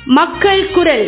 மக்கள் குரல்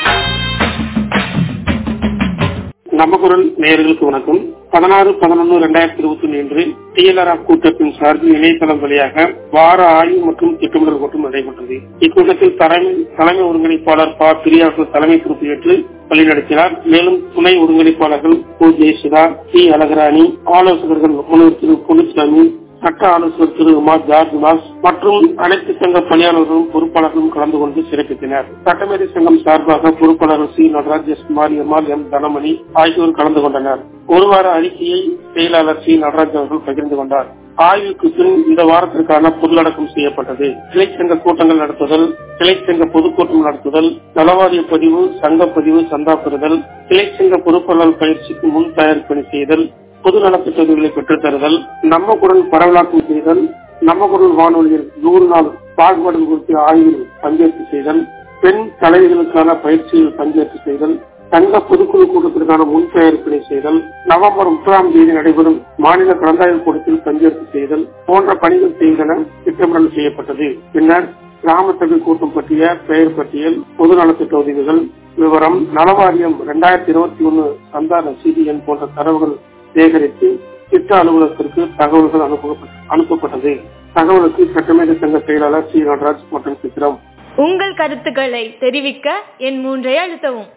நம்ம குரல் நேயர்களுக்கு வணக்கம் பதினாறு பதினொன்று ரெண்டாயிரத்தி இருபத்தி ஒன்று இன்று டிஎல்ஆர் கூட்டத்தின் சார்பில் இணையதளம் வழியாக வார ஆய்வு மற்றும் திட்டமிடல் கூட்டம் நடைபெற்றது இக்கூட்டத்தில் தலைமை தலைமை ஒருங்கிணைப்பாளர் ப பிரியாசு தலைமை பொறுப்பேற்று வழிநடத்தினார் மேலும் துணை ஒருங்கிணைப்பாளர்கள் ஓ ஜெயசுதா சி அழகராணி ஆலோசகர்கள் முனைவர் திரு பொன்னுசாமி சட்ட ஆலோசகர் திரு உமார் ஜார்ஜ் மாஸ் மற்றும் அனைத்து சங்க பணியாளர்களும் பொறுப்பாளர்களும் கலந்து கொண்டு சிறப்பித்தனர் சட்டமேதை சங்கம் சார்பாக பொறுப்பாளர்கள் C Nataraj S Mariyammal M Thanamani ஆகியோர் கலந்து கொண்டனர் ஒரு வார அறிக்கையை செயலாளர் சி நடராஜ் அவர்கள் பகிர்ந்து கொண்டார் ஆய்வுக்கு பின் இந்த வாரத்திற்கான பொருளடக்கம் செய்யப்பட்டது கிளைச்சங்க கூட்டங்கள் நடத்துதல் கிளைச்சங்க பொதுக்கூட்டம் நடத்துதல் நலவாரிய பதிவு சங்க பதிவு சந்தா பெறுதல் கிளைச்சங்க பொறுப்பாளர் பயிற்சிக்கு முன் தயார் பணி செய்தல் பொது நலத்திட்ட உதவிகளை பெற்றுத் தருதல் நம்ம குரல் பரவலாக்கம் செய்தல் நம்ம குரல் வானொலியில் நூறு நாள் பாகுபாடு குறித்து ஆய்வில் பங்கேற்பு செய்தல் பெண் தலைவிகளுக்கான பயிற்சியில் பங்கேற்பு செய்தல் சங்க பொதுக்குழு கூட்டத்திற்கான முன் தயாரிப்பினை செய்தல் நவம்பர் முப்பதாம் தேதி நடைபெறும் மாநில கலந்தாய்வு கூட்டத்தில் பங்கேற்பு செய்தல் போன்ற பணிகள் செய்தன திட்டமிடல் செய்யப்பட்டது பின்னர் கிராம சபை கூட்டம் பற்றிய பெயர் பட்டியல் பொது நலத்திட்ட உதவிகள் விவரம் நலவாரியம் இரண்டாயிரத்தி இருபத்தி ஒன்னு சந்தா ரசீது எண் போன்ற தரவுகள் சேகரித்து திட்ட அலுவலகத்திற்கு தகவல்கள் அனுப்பப்பட்டது தகவலுக்கு சட்டமேதை சங்க செயலாளர் சி நடராஜ் மற்றும் சித்திரம் உங்கள் கருத்துக்களை தெரிவிக்க என் மூன்றை அழுத்தவும்